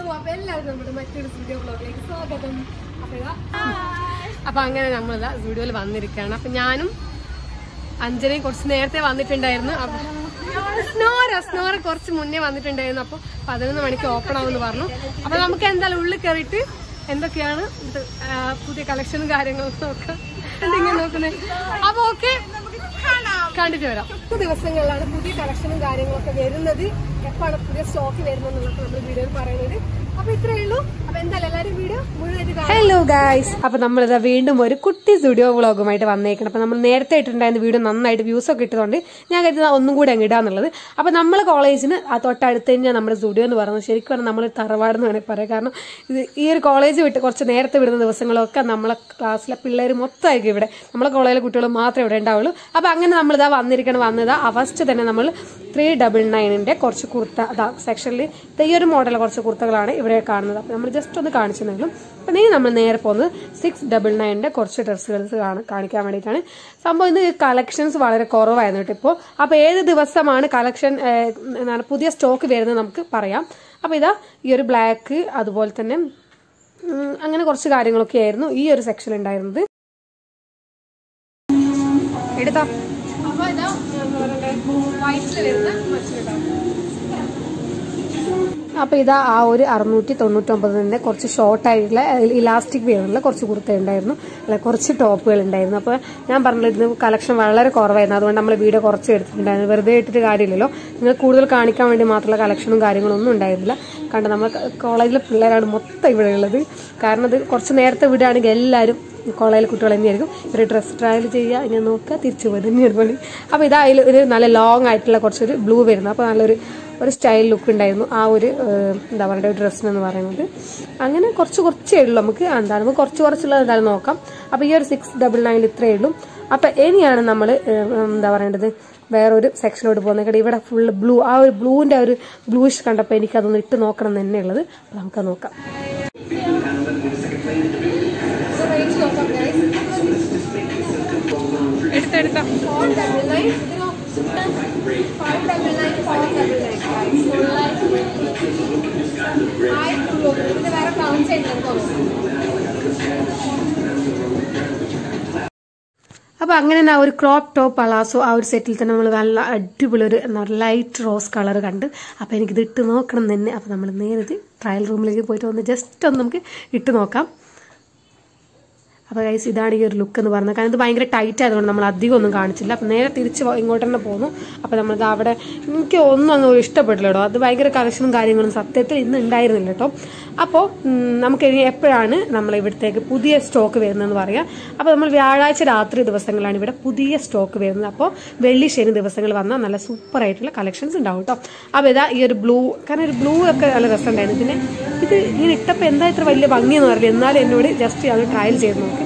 അപ്പൊ എല്ലാവരും നമ്മുടെ മറ്റൊരു സ്റ്റുഡിയോ ബ്ലോഗിലേക്ക് സ്വാഗതം അപ്പൊ ഇതാ അപ്പൊ അങ്ങനെ നമ്മളിതാ സ്റ്റുഡിയോയിൽ വന്നിരിക്കുകയാണ് അപ്പൊ ഞാനും അഞ്ജനയും കുറച്ച് നേരത്തെ വന്നിട്ടുണ്ടായിരുന്നു അപ്പൊ സ്നോര സ്നോര കുറച്ച് മുന്നേ വന്നിട്ടുണ്ടായിരുന്നു അപ്പൊ പതിനൊന്ന് മണിക്ക് ഓപ്പൺ ആവുമെന്ന് പറഞ്ഞു അപ്പൊ നമുക്ക് എന്തായാലും ഉള്ളിൽ കയറിയിട്ട് എന്തൊക്കെയാണ് ഇത്, ആ, പുതിയ കളക്ഷനും കാര്യങ്ങളും നോക്കാം എന്തെങ്കിലും നോക്കുന്നത് അപ്പൊ ഓക്കെ കണ്ടിട്ട് വരാം പത്ത് ദിവസങ്ങളിലാണ് പുതിയ കളക്ഷനും കാര്യങ്ങളൊക്കെ വരുന്നത് എപ്പോഴാണ് പുതിയ സ്റ്റോക്ക് വരുന്നത് എന്നുള്ളത് നമ്മൾ വീഡിയോയിൽ പറയുന്നത് അപ്പൊ ഇത്രയേ ഉള്ളൂ അപ്പൊ എന്തായാലും എല്ലാവരും വീഡിയോ മുഴുവനായിട്ട് കാണാം ഹലോ ഗായ്സ് അപ്പൊ നമ്മളിതാ വീണ്ടും ഒരു കുട്ടി സ്റ്റുഡിയോ വ്ളോഗുമായിട്ട് വന്നേക്കണം അപ്പൊ നമ്മൾ നേരത്തെ ഇട്ടിട്ടുണ്ടായിരുന്ന വീഡിയോ നന്നായിട്ട് വ്യൂസ് ഒക്കെ ഇട്ടതുകൊണ്ട് ഞാൻ കരുതുന്ന ഒന്നും കൂടി അങ്ങ് ഇടാന്നുള്ളത് അപ്പൊ നമ്മളെ കോളേജിന് ആ തൊട്ടടുത്ത് തന്നെയാണ് നമ്മുടെ സ്റ്റുഡിയോ എന്ന് പറയുന്നത് ശരിക്കും പറഞ്ഞാൽ നമ്മൾ തറവാട് എന്ന് വേണമെങ്കിൽ പറയാം കാരണം ഇത് ഈ ഒരു കോളേജ് വിട്ട് കുറച്ച് നേരത്തെ വിടുന്ന ദിവസങ്ങളൊക്കെ നമ്മളെ ക്ലാസ്സിലെ പിള്ളേർ മൊത്തമായിരിക്കും ഇവിടെ നമ്മളെ കോളേജിലെ കുട്ടികൾ മാത്രമേ ഇവിടെ ഉണ്ടാവുള്ളൂ അപ്പൊ അങ്ങനെ നമ്മളിതാ വന്നിരിക്കണം വന്നതാ ആ ഫസ്റ്റ് തന്നെ നമ്മൾ ത്രീ ഡബിൾ നയനിന്റെ കുറച്ച് കുർത്ത അതാ സെക്ഷനിൽ ഈ ഒരു മോഡൽ കുറച്ച് കുർത്തകളാണ് ഇവിടെ കാണുന്നത് അപ്പൊ നമ്മൾ ജസ്റ്റ് ഒന്ന് കാണിച്ചെന്നെങ്കിലും അപ്പൊ നീ നമ്മൾ നേരെ പോകുന്നത് സിക്സ് ഡബിൾ നയനിന്റെ കുറച്ച് ഡ്രസ്സുകൾസ് കാണിക്കാൻ വേണ്ടിയിട്ടാണ് സംഭവം ഇന്ന് കളക്ഷൻസ് വളരെ കുറവായിരുന്നു കേട്ടോ ഇപ്പോൾ അപ്പൊ ഏത് ദിവസമാണ് കളക്ഷൻ എന്താണ് പുതിയ സ്റ്റോക്ക് വരുന്നത് നമുക്ക് പറയാം അപ്പൊ ഇതാ ഈ ഒരു ബ്ലാക്ക് അതുപോലെ തന്നെ ഉം, അങ്ങനെ കുറച്ച് കാര്യങ്ങളൊക്കെ ആയിരുന്നു ഈ ഒരു സെക്ഷൻ ഉണ്ടായിരുന്നത് എടുത്തോ അപ്പൊ ഇതാ എന്താ പറയണ്ടേ വൈറ്റിൽ വരുന്ന മറ്റൊരു അപ്പൊ ഇതാ ആ ഒരു അറുന്നൂറ്റി തൊണ്ണൂറ്റൊമ്പതിന്റെ കുറച്ച് ഷോർട്ട് ആയിട്ടുള്ള ഇലാസ്റ്റിക് വെയറിലുള്ള കുറച്ച് കുർത്ത ഉണ്ടായിരുന്നു അല്ല കുറച്ച് ടോപ്പുകൾ ഉണ്ടായിരുന്നു അപ്പൊ ഞാൻ പറഞ്ഞത് ഇന്ന് കളക്ഷൻ വളരെ കുറവായിരുന്നു അതുകൊണ്ട് നമ്മൾ വീഡിയോ കുറച്ച് എടുത്തിട്ടുണ്ടായിരുന്നു വെറുതെ ഇട്ടിട്ട് കാര്യമില്ലല്ലോ നിങ്ങൾ കൂടുതൽ കാണിക്കാൻ വേണ്ടി മാത്രമുള്ള കളക്ഷനും കാര്യങ്ങളും ഒന്നും ഉണ്ടായിരുന്നില്ല കണ്ട് നമ്മൾ കോളേജിലെ പിള്ളേരാണ് മൊത്തം ഇവിടെ ഉള്ളത് കാരണം ഇത് കുറച്ച് നേരത്തെ വിടുകയാണെങ്കിൽ എല്ലാവരും കോളേജിലെ കുട്ടികൾ തന്നെയായിരിക്കും ഒരു ഡ്രസ് ട്രയൽ ചെയ്യുക ഇങ്ങനെ നോക്കുക തിരിച്ചു പോയി തന്നെയാണ് പണി അപ്പോൾ ഇതാ അതിൽ ഒരു നല്ല ലോങ് ആയിട്ടുള്ള കുറച്ചൊരു ബ്ലൂ വരുന്നു അപ്പോൾ നല്ലൊരു ഒരു സ്റ്റൈൽ ലുക്ക് ഉണ്ടായിരുന്നു ആ ഒരു ഏഹ്, എന്താ പറയുക ഡ്രസ്സിനെന്ന് പറയുന്നത് അങ്ങനെ കുറച്ച് കുറച്ചേ ഉള്ളൂ നമുക്ക് എന്താണ് നമുക്ക് കുറച്ച് കുറച്ചുള്ളത് എന്തായാലും നോക്കാം അപ്പോൾ ഈ ഒരു സിക്സ് ഡബിൾ നയൻ ഇത്രയേ ഉള്ളൂ അപ്പോൾ ഇനിയാണ് നമ്മൾ എന്താ പറയേണ്ടത് വേറൊരു സെക്ഷനോട് പോകുന്നത് കേട്ടോ ഇവിടെ ഫുള്ള് ബ്ലൂ ആ ഒരു ബ്ലൂവിൻ്റെ ഒരു ബ്ലൂയിഷ് കണ്ടപ്പോൾ എനിക്കതൊന്ന് ഇട്ട് നോക്കണം എന്ന് തന്നെയുള്ളത് അപ്പോൾ നമുക്കത് നോക്കാം റേഞ്ച് നോക്കാം ഗൈസ് എടുത്തെടുക്കാം ഫോർ ഡബിൾ നയൻ ഇതിനോ five double nine four double nine ആയിട്ടുള്ളൂ ഇതിന് വേറെ കൗണ്ട് ചെയ്യുന്നത് തോന്നുന്നു അപ്പൊ അങ്ങനെ തന്നെ ആ ഒരു ക്രോപ്പ് ടോപ്പ് പലാസോ ആ ഒരു സെറ്റിൽ തന്നെ നമ്മൾ നല്ല അടിപൊളി ഒരു എന്താ പറയുക ലൈറ്റ് റോസ് കളർ കണ്ട് അപ്പൊ എനിക്കിത് ഇട്ട് നോക്കണം എന്ന് തന്നെ അപ്പൊ നമ്മൾ നേരെ ട്രയൽ റൂമിലേക്ക് പോയിട്ട് ഒന്ന് ജസ്റ്റ് ഒന്ന് നമുക്ക് ഇട്ട് നോക്കാം അപ്പോൾ ഗൈസ് ഇതാണ് ഈ ഒരു ലുക്ക് എന്ന് പറയുന്നത് കാരണം ഇത് ഭയങ്കര ടൈറ്റ് ആയതുകൊണ്ട് നമ്മൾ അധികം ഒന്നും കാണിച്ചില്ല അപ്പം നേരെ തിരിച്ച് വ- ഇങ്ങോട്ട് തന്നെ പോന്നു അപ്പോൾ നമ്മളിത് അവിടെ എനിക്ക് ഒന്നും അങ്ങ് ഇഷ്ടപ്പെട്ടില്ല കേട്ടോ അത് ഭയങ്കര കളക്ഷനും കാര്യങ്ങളും സത്യത്തിൽ ഇന്ന് ഉണ്ടായിരുന്നില്ല കേട്ടോ അപ്പോൾ നമുക്ക് ഇനി എപ്പോഴാണ് നമ്മൾ ഇവിടത്തേക്ക് പുതിയ സ്റ്റോക്ക് വരുന്നതെന്ന് പറയാം അപ്പോൾ നമ്മൾ വ്യാഴാഴ്ച രാത്രി ദിവസങ്ങളാണ് ഇവിടെ പുതിയ സ്റ്റോക്ക് വരുന്നത് അപ്പോൾ വെള്ളി ശനി ദിവസങ്ങൾ വന്നാൽ നല്ല സൂപ്പർ ആയിട്ടുള്ള കളക്ഷൻസ് ഉണ്ടാവും കേട്ടോ അപ്പോൾ ഇതാ ഈ ഒരു ബ്ലൂ കാരണം ഒരു ബ്ലൂ ഒക്കെ നല്ല രസമുണ്ടായിരുന്നു പിന്നെ ഇത് ഇങ്ങനെ ഇട്ടപ്പോൾ എന്താ ഇത്ര വലിയ ഭംഗിയെന്ന് അറിയില്ല എന്നാലും എന്നോട് ജസ്റ്റ് അത് ട്രയൽ ചെയ്ത് നോക്കി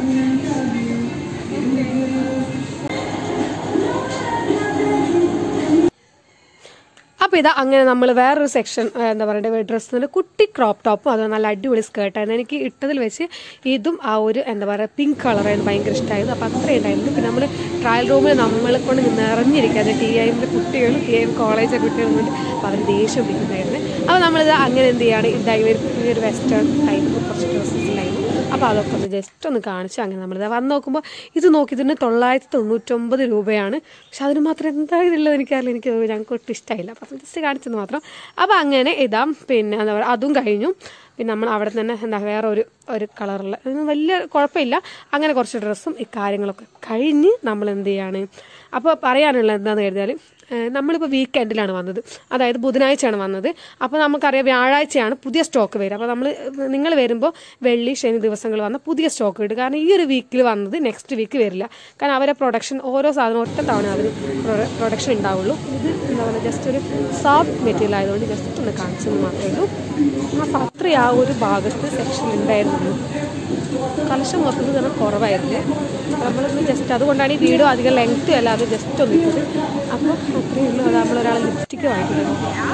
അപ്പോൾ ഇതാ അങ്ങനെ നമ്മൾ വേറൊരു സെക്ഷൻ എന്താ പറയുക ഡ്രസ്സിൽ കുട്ടി ക്രോപ്പ് ടോപ്പും അത് നല്ല അടിപൊളി സ്കേർട്ടായിരുന്നു എനിക്ക് ഇട്ടതിൽ വെച്ച് ഇതും ആ ഒരു എന്താ പറയുക പിങ്ക് കളറായിരുന്നു ഭയങ്കര ഇഷ്ടമായിരുന്നു അപ്പോൾ അത്രയും ഉണ്ടായിരുന്നു പിന്നെ നമ്മൾ ട്രയൽ റൂമിൽ നമ്മളെ കൊണ്ട് നിറഞ്ഞിരിക്കാതെ ടി ഐമിൻ്റെ കുട്ടികളും ടി ഐ എം കോളേജിലെ കുട്ടികളും കൊണ്ട് അപ്പോൾ അവർ ദേഷ്യം പിടിക്കുന്നായിരുന്നു അപ്പോൾ നമ്മളിത് അങ്ങനെ എന്ത് ചെയ്യാണ് ഇതായി ഈ ഒരു വെസ്റ്റേൺ ടൈപ്പ് കുറച്ച് ഡ്രസ്സസ് ഉണ്ടായിരുന്നു അപ്പോൾ അതൊക്കെ ഒന്ന് ജസ്റ്റ് ഒന്ന് കാണിച്ചു അങ്ങനെ നമ്മളിത് വന്ന് നോക്കുമ്പോൾ ഇത് നോക്കി ഇതിന് തൊള്ളായിരത്തി തൊണ്ണൂറ്റൊമ്പത് രൂപയാണ് പക്ഷെ അതിന് മാത്രം എന്തായാലുള്ളത് എനിക്കറിയില്ല എനിക്ക് ഞങ്ങൾക്ക് ഒട്ടും ഇഷ്ടമായില്ല അപ്പം ജസ്റ്റ് കാണിച്ചത് മാത്രം അപ്പോൾ അങ്ങനെ ഇതാ പിന്നെ എന്താ പറയുക അതും കഴിഞ്ഞു പിന്നെ നമ്മൾ അവിടെ തന്നെ എന്താ വേറെ ഒരു ഒരു കളറുള്ള ഇതൊന്നും വലിയ കുഴപ്പമില്ല അങ്ങനെ കുറച്ച് ഡ്രസ്സും ഈ കാര്യങ്ങളൊക്കെ കഴിഞ്ഞ് നമ്മൾ എന്ത് ചെയ്യാണ് അപ്പോൾ പറയാനുള്ളത് എന്താണെന്ന് കരുതിയാൽ ഏഹ് നമ്മളിപ്പോൾ വീക്കെൻഡിലാണ് വന്നത് അതായത് ബുധനാഴ്ചയാണ് വന്നത് അപ്പോൾ നമുക്കറിയാം വ്യാഴാഴ്ചയാണ് പുതിയ സ്റ്റോക്ക് വരിക അപ്പോൾ നമ്മൾ നിങ്ങൾ വരുമ്പോൾ വെള്ളി ശനി ദിവസങ്ങൾ വന്ന പുതിയ സ്റ്റോക്ക് കിട്ടും കാരണം ഈ ഒരു വീക്കിൽ വന്നത് നെക്സ്റ്റ് വീക്ക് വരില്ല കാരണം അവരെ പ്രൊഡക്ഷൻ ഓരോ സാധനം ഒറ്റ തവണ അതിന് പ്രൊഡക്ഷൻ ഉണ്ടാവുള്ളൂ ഇത് എന്താ പറയുക ജസ്റ്റ് ഒരു സോഫ്റ്റ് മെറ്റീരിയൽ ആയതുകൊണ്ട് ജസ്റ്റ് ഒന്ന് കാണിച്ചെന്ന് മാത്രമേ ഉള്ളൂ അപ്പോൾ അത്രയും ആ ഒരു ഭാഗത്ത് സെക്ഷൻ ഉണ്ടായിരുന്നുള്ളൂ കളക്ഷൻ മൊത്തത്തിൽ തന്നെ കുറവായിരുന്നു നമ്മളൊന്ന് ജസ്റ്റ് അതുകൊണ്ടാണ് ഈ വീഡിയോ അധികം ലെങ്ത്തും അല്ല അത് ജസ്റ്റ് ഒന്ന് ഇട്ടത് അപ്പോൾ അത്രയേ ഉള്ളൂ അത് നമ്മളൊരാൾ ലിപ്സ്റ്റിക്ക് വാങ്ങിക്കുന്നത്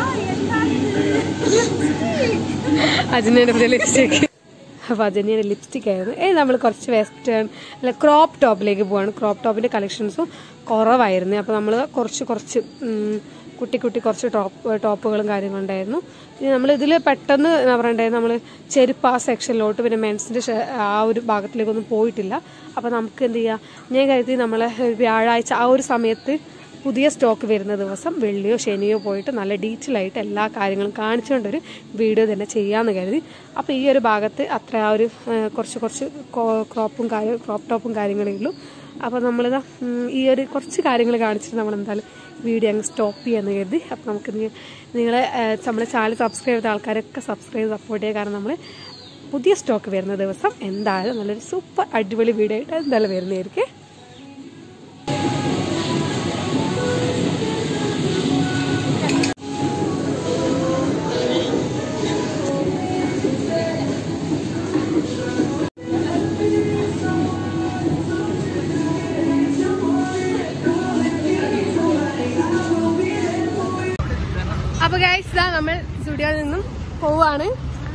അജിനേൻ്റെ ലിപ്സ്റ്റിക്ക് അപ്പോൾ അജന്യയുടെ ലിപ്സ്റ്റിക് ആയിരുന്നു ഏ നമ്മൾ കുറച്ച് വെസ്റ്റേൺ അല്ല ക്രോപ്പ് ടോപ്പിലേക്ക് പോവാണ് ക്രോപ്പ് ടോപ്പിൻ്റെ കളക്ഷൻസും കുറവായിരുന്നു അപ്പോൾ നമ്മൾ കുറച്ച് കുറച്ച് ഉം, കുട്ടി കുട്ടി കുറച്ച് ടോപ്പ് ടോപ്പുകളും കാര്യങ്ങളും ഉണ്ടായിരുന്നു പിന്നെ നമ്മൾ ഇതിൽ പെട്ടെന്ന് എന്താ പറയണ്ടേ നമ്മൾ ചെരുപ്പ് ആ സെക്ഷനിലോട്ട് പിന്നെ മെൻസിൻ്റെ ആ ഒരു ഭാഗത്തിലേക്കൊന്നും പോയിട്ടില്ല അപ്പോൾ നമുക്ക് എന്ത് ചെയ്യാം ഞാൻ കരുതി നമ്മൾ വ്യാഴാഴ്ച ആ ഒരു സമയത്ത് പുതിയ സ്റ്റോക്ക് വരുന്ന ദിവസം വെള്ളിയോ ശനിയോ പോയിട്ട് നല്ല ഡീറ്റെയിൽ ആയിട്ട് എല്ലാ കാര്യങ്ങളും കാണിച്ചുകൊണ്ടൊരു വീഡിയോ തന്നെ ചെയ്യാമെന്ന് കരുതി അപ്പോൾ ഈ ഒരു ഭാഗത്ത് അത്ര ആ ഒരു ആ, കുറച്ച് കുറച്ച് ക്രോപ്പും കാര്യം ക്രോപ്പ് ടോപ്പും കാര്യങ്ങളേ ഉള്ളൂ അപ്പോൾ നമ്മളിതാ ഉം, ഈ ഒരു കുറച്ച് കാര്യങ്ങൾ കാണിച്ചിട്ട് നമ്മൾ എന്തായാലും വീഡിയോ അങ്ങ് സ്റ്റോപ്പ് ചെയ്യാമെന്ന് കരുതി അപ്പോൾ നമുക്ക് നി- നിങ്ങളെ ആ, നമ്മുടെ ചാനൽ സബ്സ്ക്രൈബ് ചെയ്ത ആൾക്കാരൊക്കെ സബ്സ്ക്രൈബ് സപ്പോർട്ട് ചെയ്യുക കാരണം നമ്മൾ പുതിയ സ്റ്റോക്ക് വരുന്ന ദിവസം എന്തായാലും നല്ലൊരു സൂപ്പർ അടിപൊളി വീഡിയോ ആയിട്ട് എന്തായാലും വരുന്നതായിരിക്കും അപ്പൊ ഗൈസ് ഇതാ നമ്മൾ സ്റ്റുഡിയോയിൽ നിന്നും പോവാണ്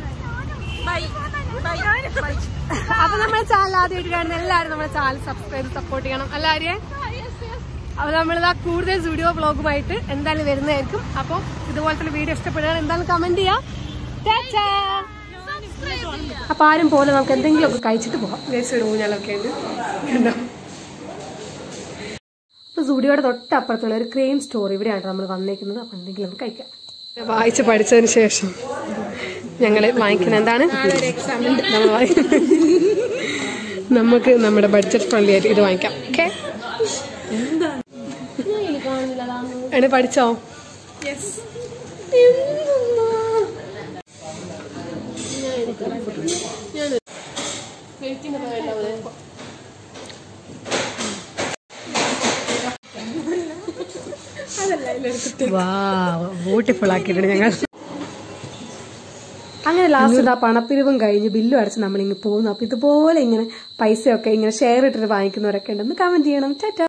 അപ്പൊ നമ്മുടെ ചാനൽ ആദ്യമായിട്ട് കാണുന്ന എല്ലാവരും നമ്മുടെ ചാനൽ സബ്സ്ക്രൈബ് സപ്പോർട്ട് ചെയ്യണം എല്ലാവരെയും അപ്പൊ നമ്മളിതാ കൂടുതൽ സ്റ്റുഡിയോ വ്ളോഗുമായിട്ട് എന്തായാലും വരുന്നതായിരിക്കും അപ്പൊ ഇതുപോലത്തെ വീഡിയോ ഇഷ്ടപ്പെടുകയാണ് എന്തായാലും കമന്റ് ചെയ്യാം ടാറ്റാ. അപ്പോൾ ആരും പോലെ നമുക്ക് എന്തെങ്കിലുമൊക്കെ കഴിച്ചിട്ട് പോകാം Guys, ഒരു ഊഞ്ഞാലൊക്കെ ഉണ്ട് കണ്ടോ അപ്പോൾ സൂഡിയോയുടെ തൊട്ടപ്പുറത്തുള്ള ഒരു ക്രെയിം സ്റ്റോർ ഇവിടെയാണ് നമ്മൾ വന്നേക്കുന്നത് അപ്പോൾ എന്തെങ്കിലും നമുക്ക് കഴിക്കാം വായിച്ച് പഠിച്ചതിന് ശേഷം ഞങ്ങൾ വാങ്ങിക്കുന്നത് എന്താണ് നമ്മൾ വാങ്ങിക്കുന്നത് നമുക്ക് നമ്മുടെ ബഡ്ജറ്റ് ഫ്രണ്ട്ലി ആയിട്ട് ഇത് വാങ്ങിക്കാം ഓക്കെ എന്നെ പഠിച്ചോ ബ്യൂട്ടിഫുൾ ആക്കിയിട്ടുണ്ട് ഞങ്ങൾ അങ്ങനെ ലാസ്റ്റ് ആ പണപ്പിരിവും കഴിഞ്ഞ് ബില്ലും അടച്ച് നമ്മളിങ്ങ് പോകുന്നു അപ്പോൾ ഇതുപോലെ ഇങ്ങനെ പൈസയൊക്കെ ഇങ്ങനെ ഷെയർ ഇട്ടിട്ട് വാങ്ങിക്കുന്നവരൊക്കെ ഉണ്ടെന്ന് കമന്റ് ചെയ്യണം ടാറ്റ